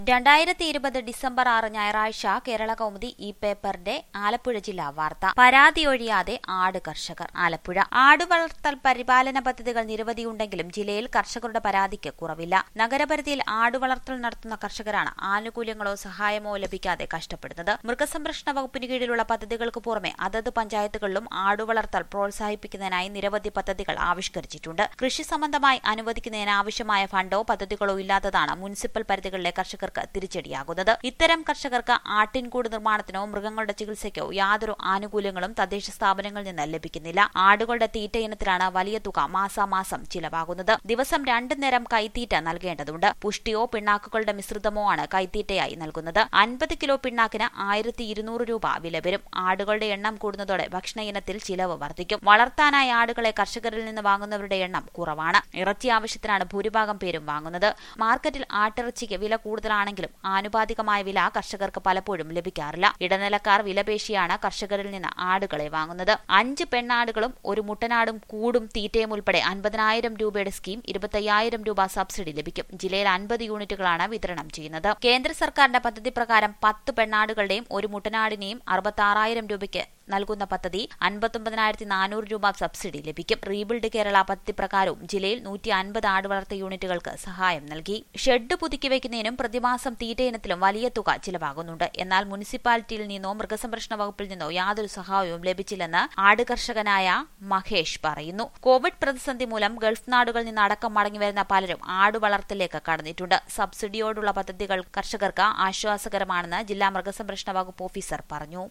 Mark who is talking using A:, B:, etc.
A: രണ്ടായിരത്തി ഇരുപത് ഡിസംബർ ആറ് ഞായറാഴ്ച കേരള കൗമുദി ഈ പേപ്പറിന്റെ ആലപ്പുഴ ജില്ലാ വാർത്ത പരാതിയൊഴിയാതെ ആട് കർഷകർ ആലപ്പുഴ ആട് വളർത്തൽ പരിപാലന പദ്ധതികൾ നിരവധിയുണ്ടെങ്കിലും ജില്ലയിൽ കർഷകരുടെ പരാതിക്ക് കുറവില്ല നഗരപരിധിയിൽ ആട് വളർത്തൽ നടത്തുന്ന കർഷകരാണ് ആനുകൂല്യങ്ങളോ സഹായമോ ലഭിക്കാതെ കഷ്ടപ്പെടുന്നത് മൃഗസംരക്ഷണ വകുപ്പിന് കീഴിലുള്ള പദ്ധതികൾക്ക് പുറമെ അതത് പഞ്ചായത്തുകളിലും ആടുവളർത്തൽ പ്രോത്സാഹിപ്പിക്കുന്നതിനായി നിരവധി പദ്ധതികൾ ആവിഷ്കരിച്ചിട്ടുണ്ട് കൃഷി സംബന്ധമായി അനുവദിക്കുന്നതിന് ആവശ്യമായ ഫണ്ടോ പദ്ധതികളോ ഇല്ലാത്തതാണ് മുനിസിപ്പൽ പരിധികളിലെ കർഷകർക്ക് തിരിച്ചടിയാകുന്നത് ഇത്തരം കർഷകർക്ക് ആട്ടിൻകൂട് നിർമ്മാണത്തിനോ മൃഗങ്ങളുടെ ചികിത്സയ്ക്കോ യാതൊരു ആനുകൂല്യങ്ങളും തദ്ദേശ സ്ഥാപനങ്ങളിൽ നിന്ന് ലഭിക്കുന്നില്ല ആടുകളുടെ തീറ്റ ഇനത്തിലാണ് വലിയ തുക മാസാമാസം ചിലവാകുന്നത് ദിവസം രണ്ടു നേരം കൈത്തീറ്റ നൽകേണ്ടതുണ്ട് പുഷ്ടിയോ പിണ്ണാക്കുകളുടെ മിശ്രിതമോ ആണ് കൈത്തീറ്റയായി നൽകുന്നത് അൻപത് കിലോ പിണ്ണാക്കിന് ആയിരത്തി ഇരുന്നൂറ് രൂപ വില വരും ആടുകളുടെ എണ്ണം കൂടുന്നതോടെ ഭക്ഷണ ഇനത്തിൽ ചിലവ് വർദ്ധിക്കും വളർത്താനായി ആടുകളെ കർഷകരിൽ നിന്ന് വാങ്ങുന്നവരുടെ എണ്ണം കുറവാണ് ഇറച്ചി ആവശ്യത്തിനാണ് ഭൂരിഭാഗം പേരും വാങ്ങുന്നത് മാർക്കറ്റിൽ ആട്ടിറച്ചിക്ക് വില കൂടുതലാണെങ്കിലും ആനുപാതികമായ വില കർഷകർക്ക് പലപ്പോഴും ലഭിക്കാറില്ല ഇടനിലക്കാർ വിലപേശിയാണ് കർഷകരിൽ നിന്ന് ആടുകളെ വാങ്ങുന്നത് അഞ്ച് പെണ്ണാടുകളും ഒരു മുട്ടനാടും കൂടും തീറ്റയും ഉൾപ്പെടെ അൻപതിനായിരം രൂപയുടെ സ്കീം ഇരുപത്തയ്യായിരം രൂപ സബ്സിഡി ലഭിക്കും ജില്ലയിൽ അൻപത് യൂണിറ്റുകളാണ് വിതരണം ചെയ്യുന്നത് കേന്ദ്ര സർക്കാരിന്റെ പദ്ധതി പ്രകാരം പത്ത് പെണ്ണാടുകളുടെയും ഒരു മുട്ടനാടിനെയും അറുപത്തി രൂപയ്ക്ക് നൽകുന്ന പദ്ധതി അൻപത്തൊമ്പതിനായിരത്തി നാനൂറ് രൂപ സബ്സിഡി ലഭിക്കും റീബിൽഡ് കേരള പദ്ധതി പ്രകാരവും ജില്ലയിൽ നൂറ്റി അൻപത് ആടുവളർത്ത യൂണിറ്റുകൾക്ക് സഹായം നൽകി ഷെഡ് പുതുക്കി വയ്ക്കുന്നതിനും പ്രതിമാസം തീറ്റ ഇനത്തിലും വലിയ തുക ചിലവാകുന്നുണ്ട് എന്നാൽ മുനിസിപ്പാലിറ്റിയിൽ നിന്നോ മൃഗസംരക്ഷണ വകുപ്പിൽ നിന്നോ യാതൊരു സഹായവും ലഭിച്ചില്ലെന്ന് ആട് കർഷകനായ മഹേഷ് പറയുന്നു കോവിഡ് പ്രതിസന്ധി മൂലം ഗൾഫ് നാടുകളിൽ നിന്ന് അടക്കം മടങ്ങിവരുന്ന പലരും ആട് വളർത്തലിലേക്ക് കടന്നിട്ടുണ്ട് സബ്സിഡിയോടുള്ള പദ്ധതികൾ കർഷകർക്ക് ആശ്വാസകരമാണെന്ന് ജില്ലാ മൃഗസംരക്ഷണ വകുപ്പ് ഓഫീസർ പറഞ്ഞു